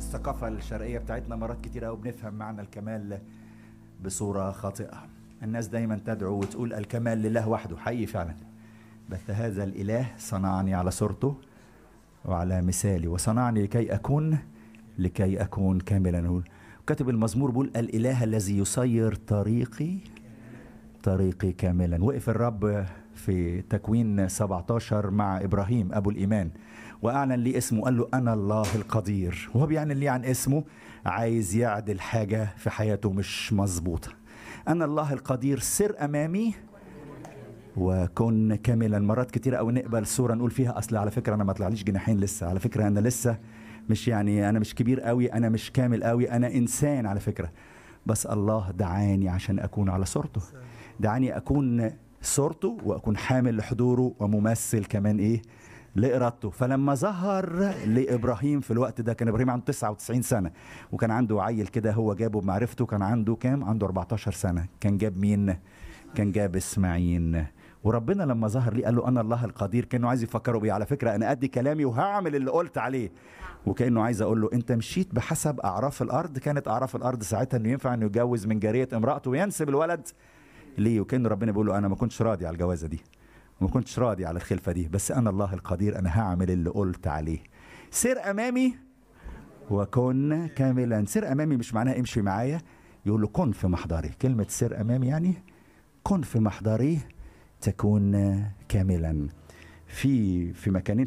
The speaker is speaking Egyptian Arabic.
الثقافة الشرقية بتاعتنا مرات كتير قوي بنفهم معنى الكمال بصورة خاطئة الناس دايما تدعو وتقول الكمال لله وحده حقيقي فعلا بس هذا الإله صنعني على صورته وعلى مثالي وصنعني لكي أكون لكي أكون كاملا كاتب المزمور بيقول الإله الذي يسير طريقي طريقي كاملا وقف الرب في تكوين 17 مع إبراهيم أبو الإيمان وأعلن لي اسمه قال له أنا الله القدير وهو بيعلن لي عن اسمه عايز يعدل حاجة في حياته مش مظبوطة أنا الله القدير سر أمامي وكن كاملا مرات كتير قوي نقبل صورة نقول فيها أصل على فكرة أنا ما طلعليش جناحين لسه على فكرة أنا لسه مش يعني أنا مش كبير قوي أنا مش كامل قوي أنا إنسان على فكرة بس الله دعاني عشان أكون على صورته دعاني أكون صورته وأكون حامل لحضوره وممثل كمان إيه لإرادته فلما ظهر لإبراهيم في الوقت ده كان إبراهيم عنده 99 سنة وكان عنده عيل كده هو جابه بمعرفته كان عنده كام عنده 14 سنة كان جاب مين كان جاب إسماعيل وربنا لما ظهر لي قال له انا الله القدير كانه عايز يفكره بيه على فكره انا ادي كلامي وهعمل اللي قلت عليه وكانه عايز اقول له انت مشيت بحسب اعراف الارض كانت اعراف الارض ساعتها انه ينفع انه يتجوز من جاريه امراته وينسب الولد ليه وكان ربنا بيقول له انا ما كنتش راضي على الجوازه دي وما كنتش راضي على الخلفه دي بس انا الله القدير انا هعمل اللي قلت عليه سير امامي وكن كاملا سير امامي مش معناها امشي معايا يقول له كن في محضري كلمه سير امامي يعني كن في محضري تكون كاملا في في مكانين